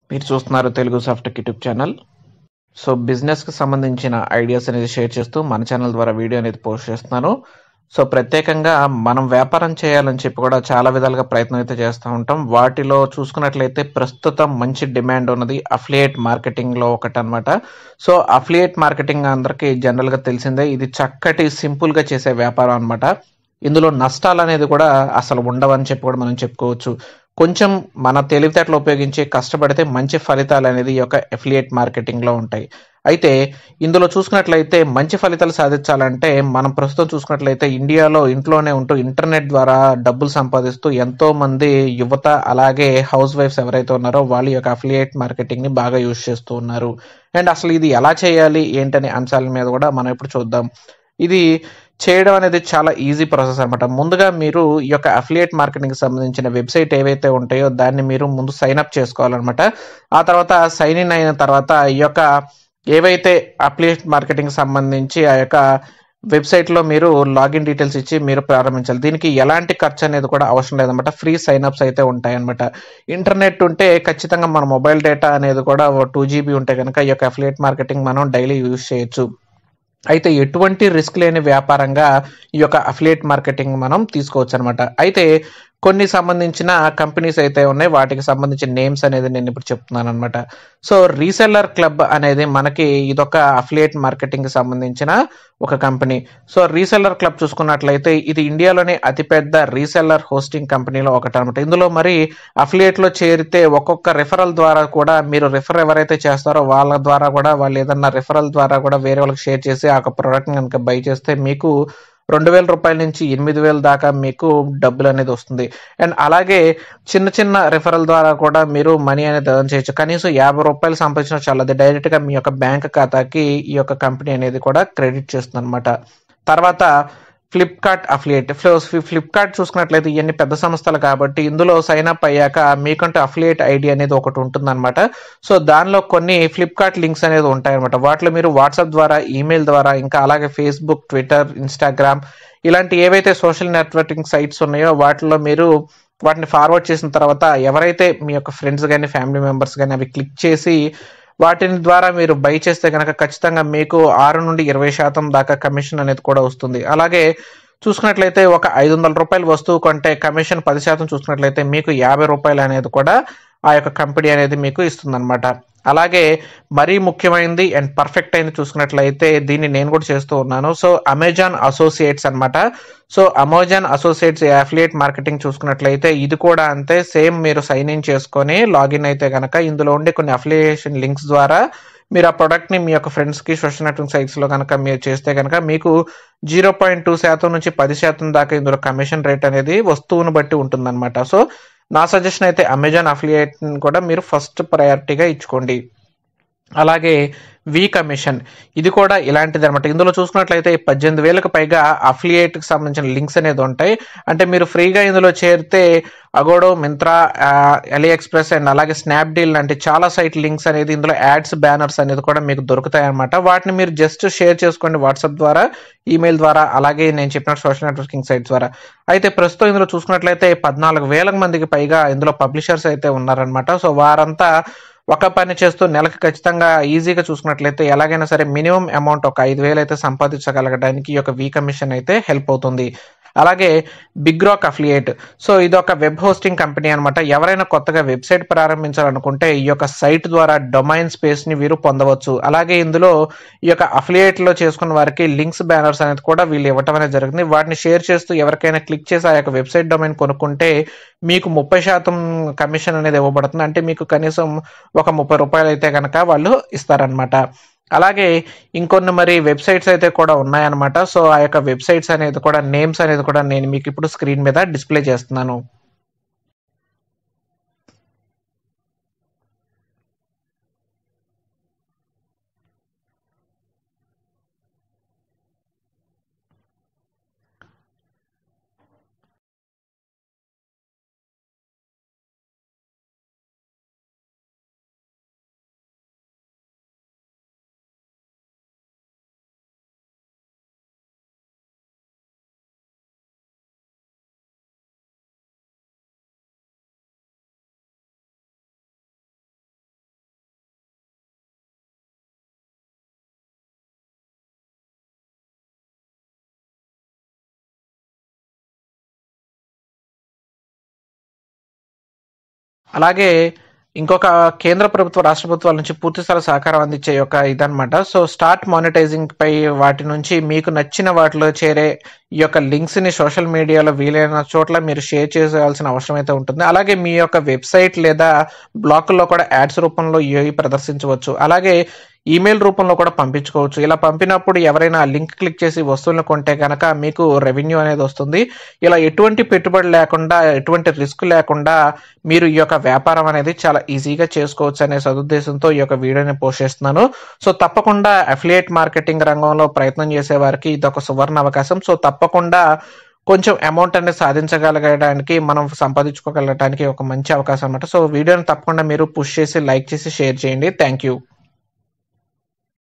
మీరు చూస్తున్నారు Telugu soft YouTube channel so బిజినెస్కి సంబంధించిన ఐడియాస్ అనేది షేర్ చేస్తూ మన ఛానల్ ద్వారా వీడియో అనేది పోస్ట్ చేస్తున్నాను సో ప్రత్యేకంగా మనం వ్యాపారం చేయాలని చెప్పి కూడా చాలా విధాలుగా ప్రయత్నం అయితే చేస్తూ ఉంటాం వాటిలో చూసుకున్నట్లయితే ప్రస్తుతం మంచి డిమాండ్ ఉన్నది అఫిలియేట్ మార్కెటింగ్లో ఒకటి అనమాట సో అఫిలియేట్ మార్కెటింగ్ అందరికీ జనరల్గా తెలిసిందే ఇది చక్కటి సింపుల్గా చేసే వ్యాపారం అనమాట ఇందులో నష్టాలు అనేది కూడా అసలు ఉండవని చెప్పి కూడా మనం చెప్పుకోవచ్చు కొంచెం మన తెలివితేటలు ఉపయోగించి కష్టపడితే మంచి ఫలితాలు అనేది ఈ యొక్క అఫిలియేట్ మార్కెటింగ్లో ఉంటాయి అయితే ఇందులో చూసుకున్నట్లయితే మంచి ఫలితాలు సాధించాలంటే మనం ప్రస్తుతం చూసుకున్నట్లయితే ఇండియాలో ఇంట్లోనే ఉంటూ ఇంటర్నెట్ ద్వారా డబ్బులు సంపాదిస్తూ ఎంతో మంది యువత అలాగే హౌస్ వైఫ్స్ ఎవరైతే ఉన్నారో వాళ్ళ యొక్క అఫిలియేట్ మార్కెటింగ్ ని బాగా యూజ్ చేస్తూ ఉన్నారు అండ్ అసలు ఇది ఎలా చేయాలి ఏంటనే అంశాల మీద కూడా మనం ఇప్పుడు చూద్దాం ఇది చేయడం అనేది చాలా ఈజీ ప్రాసెస్ అనమాట ముందుగా మీరు ఈ యొక్క అఫిలియేట్ మార్కెటింగ్ సంబంధించిన వెబ్సైట్ ఏవైతే ఉంటాయో దాన్ని మీరు ముందు సైన్ అప్ చేసుకోవాలన్నమాట ఆ తర్వాత సైన్ ఇన్ అయిన తర్వాత ఈ యొక్క ఏవైతే అఫిలియేట్ మార్కెటింగ్ సంబంధించి ఆ యొక్క వెబ్సైట్లో మీరు లాగిన్ డీటెయిల్స్ ఇచ్చి మీరు ప్రారంభించాలి దీనికి ఎలాంటి ఖర్చు అనేది కూడా అవసరం లేదన్నమాట ఫ్రీ సైన్ అప్స్ అయితే ఉంటాయన్నమాట ఇంటర్నెట్ ఉంటే ఖచ్చితంగా మన మొబైల్ డేటా అనేది కూడా టూ జీబీ ఉంటే కనుక ఈ యొక్క అఫిలియేట్ మార్కెటింగ్ మనం డైలీ యూజ్ చేయొచ్చు అయితే ఎటువంటి రిస్క్ లేని వ్యాపారంగా ఈ యొక్క అఫిలియేట్ మార్కెటింగ్ మనం తీసుకోవచ్చు అనమాట అయితే కొన్ని సంబంధించిన కంపెనీస్ అయితే ఉన్నాయి వాటికి సంబంధించిన నేమ్స్ అనేది నేను ఇప్పుడు చెప్తున్నాను అనమాట సో రీసెల్లర్ క్లబ్ అనేది మనకి ఇదొక అఫిలియేట్ మార్కెటింగ్ కి సంబంధించిన ఒక కంపెనీ సో రీసెల్లర్ క్లబ్ చూసుకున్నట్లయితే ఇది ఇండియాలోనే అతిపెద్ద రీసెల్లర్ హోస్టింగ్ కంపెనీలో ఒకటి అనమాట ఇందులో మరి అఫిలియేట్ లో చేరితే ఒక్కొక్క రెఫరల్ ద్వారా కూడా మీరు రెఫర్ ఎవరైతే చేస్తారో వాళ్ళ ద్వారా కూడా వాళ్ళు ఏదన్నా రెఫరల్ ద్వారా కూడా వేరే వాళ్ళకి షేర్ చేసి ఆ ప్రోడక్ట్ కనుక బై చేస్తే మీకు రెండు వేల రూపాయల నుంచి ఎనిమిది వేల దాకా మీకు డబ్బులు అనేది వస్తుంది అండ్ అలాగే చిన్న చిన్న రెఫరల్ ద్వారా కూడా మీరు మనీ అనేది ఎర్న్ చేయొచ్చు కనీసం యాభై రూపాయలు సంపాదించిన చాలా డైరెక్ట్ గా మీ యొక్క బ్యాంక్ ఖాతాకి ఈ యొక్క కంపెనీ అనేది కూడా క్రెడిట్ చేస్తుంది అనమాట తర్వాత ఫ్లిప్కార్ట్ అఫిలియేట్ ఫ్లిప్కార్ట్ చూసుకున్నట్లయితే ఇవన్నీ పెద్ద సంస్థలు కాబట్టి ఇందులో సైన్ అప్ అయ్యాక మీకంటూ అఫిలియేట్ ఐడి అనేది ఒకటి ఉంటుందన్నమాట సో దానిలో కొన్ని ఫ్లిప్కార్ట్ లింక్స్ అనేది ఉంటాయన్నమాట వాటిలో మీరు వాట్సాప్ ద్వారా ఈమెయిల్ ద్వారా ఇంకా అలాగే ఫేస్బుక్ ట్విట్టర్ ఇన్స్టాగ్రామ్ ఇలాంటి ఏవైతే సోషల్ నెట్వర్కింగ్ సైట్స్ ఉన్నాయో వాటిలో మీరు వాటిని ఫార్వర్డ్ చేసిన తర్వాత ఎవరైతే మీ యొక్క ఫ్రెండ్స్ కానీ ఫ్యామిలీ మెంబర్స్ కానీ అవి క్లిక్ చేసి వాటిని ద్వారా మీరు బై చేస్తే కనుక ఖచ్చితంగా మీకు ఆరు నుండి ఇరవై శాతం దాకా కమిషన్ అనేది కూడా వస్తుంది అలాగే చూసుకున్నట్లయితే ఒక ఐదు వందల రూపాయల వస్తువు కొంటే కమిషన్ పది శాతం చూసుకున్నట్లయితే మీకు యాభై రూపాయలు అనేది కూడా ఆ యొక్క కంపెనీ అనేది మీకు ఇస్తుందన్నమాట అలాగే మరీ ముఖ్యమైనది అండ్ పర్ఫెక్ట్ అయింది చూసుకున్నట్లయితే దీన్ని నేను కూడా చేస్తూ ఉన్నాను సో అమెజాన్ అసోసియేట్స్ అనమాట so Amazon associates affiliate marketing చూసుకున్నట్లయితే ఇది కూడా అంతే సేమ్ మీరు సైన్ ఇన్ చేసుకొని లాగిన్ అయితే కనుక ఇందులో ఉండే కొన్ని అఫిలియేషన్ లింక్స్ ద్వారా మీరు ఆ ప్రోడక్ట్ని మీ యొక్క ఫ్రెండ్స్కి సోషల్ నెట్వర్క్ సైట్స్లో కనుక మీరు చేస్తే కనుక మీకు జీరో పాయింట్ టూ శాతం నుంచి పది శాతం దాకా ఇందులో కమిషన్ రేట్ అనేది వస్తువును బట్టి ఉంటుందన్నమాట సో నా సజెషన్ అయితే అమెజాన్ అఫిలియేట్ కూడా మీరు ఫస్ట్ ప్రయారిటీగా ఇచ్చుకోండి అలాగే వి కమిషన్ ఇది కూడా ఇలాంటిది అనమాట ఇందులో చూసుకున్నట్లయితే పద్దెనిమిది వేలకు పైగా అఫిలియేట్కి సంబంధించిన లింక్స్ అనేది ఉంటాయి అంటే మీరు ఫ్రీగా ఇందులో చేరితే Agoda Myntra AliExpress and అలాగే స్నాప్డీల్ లాంటి చాలా సైట్ లింక్స్ అనేది ఇందులో యాడ్స్ బ్యానర్స్ అనేది కూడా మీకు దొరుకుతాయి అనమాట వాటిని మీరు జస్ట్ షేర్ చేసుకోండి వాట్సాప్ ద్వారా ఈమెయిల్ ద్వారా అలాగే నేను చెప్పిన సోషల్ నెట్వర్కింగ్ సైట్ ద్వారా అయితే ప్రస్తుతం ఇందులో చూసుకున్నట్లయితే పద్నాలుగు వేల మందికి పైగా ఇందులో పబ్లిషర్స్ అయితే ఉన్నారనమాట సో వారంతా ఒక పని చేస్తూ నెలకు ఖచ్చితంగా ఈజీగా చూసుకున్నట్లయితే ఎలాగైనా సరే మినిమం అమౌంట్ ఒక ఐదు వేలు అయితే సంపాదించగలగడానికి ఈ యొక్క వి కమిషన్ అయితే హెల్ప్ అవుతుంది అలాగే బిగ్ రాక్ అఫిలియేట్ సో ఇది ఒక వెబ్ హోస్టింగ్ కంపెనీ అనమాట ఎవరైనా కొత్తగా వెబ్సైట్ ప్రారంభించాలనుకుంటే ఈ యొక్క సైట్ ద్వారా డొమైన్ స్పేస్ ని వీరు పొందవచ్చు అలాగే ఇందులో ఈ యొక్క అఫిలియేట్ లో చేసుకున్న వారికి లింక్స్ బ్యానర్స్ అనేది కూడా వీళ్ళు ఇవ్వటం అనేది జరిగింది వాటిని షేర్ చేస్తూ ఎవరికైనా క్లిక్ చేసి ఆ యొక్క వెబ్సైట్ డొమైన్ కొనుక్కుంటే మీకు ముప్పై శాతం కమిషన్ అనేది ఇవ్వబడుతుంది అంటే మీకు కనీసం ఒక ముప్పై రూపాయలు అయితే కనుక వాళ్ళు ఇస్తారనమాట అలాగే ఇంకొన్ని మరి వెబ్సైట్స్ అయితే కూడా ఉన్నాయన్నమాట సో ఆ యొక్క వెబ్సైట్స్ అనేది కూడా నేమ్స్ అనేది కూడా నేను మీకు ఇప్పుడు స్క్రీన్ మీద డిస్ప్లే చేస్తున్నాను అలాగే ఇంకొక కేంద్ర ప్రభుత్వ రాష్ట్ర ప్రభుత్వాల నుంచి పూర్తి స్థాయి సహకారం అందించే యొక్క ఇదనమాట సో స్టార్ట్ మానిటైజింగ్ పై వాటి నుంచి మీకు నచ్చిన వాటిలో చేరే ఈ యొక్క లింక్స్ ని సోషల్ మీడియాలో వీలైన చోట్ల మీరు షేర్ చేయాల్సిన అవసరం అయితే ఉంటుంది అలాగే మీ యొక్క వెబ్సైట్ లేదా బ్లాగుల్లో కూడా యాడ్స్ రూపంలో ఇవి ప్రదర్శించవచ్చు అలాగే ఈమెయిల్ రూపంలో కూడా పంపించుకోవచ్చు ఇలా పంపినప్పుడు ఎవరైనా లింక్ క్లిక్ చేసి వస్తువులను కొంటే కనుక మీకు రెవెన్యూ అనేది వస్తుంది ఇలా ఎటువంటి పెట్టుబడి లేకుండా ఎటువంటి రిస్క్ లేకుండా మీరు ఈ యొక్క వ్యాపారం అనేది చాలా ఈజీగా చేసుకోవచ్చు అనే సదుద్దేశంతో ఈ యొక్క వీడియోని పోస్ట్ చేస్తున్నాను సో తప్పకుండా అఫిలియేట్ మార్కెటింగ్ రంగంలో ప్రయత్నం చేసే వారికి ఇది ఒక సువర్ణ అవకాశం సో తప్పకుండా కొంచెం అమౌంట్ అనేది సాధించగలగడానికి మనం సంపాదించుకోగలగడానికి ఒక మంచి అవకాశం అనమాట సో వీడియోని తప్పకుండా మీరు పుష్ చేసి లైక్ చేసి షేర్ చేయండి థ్యాంక్ యూ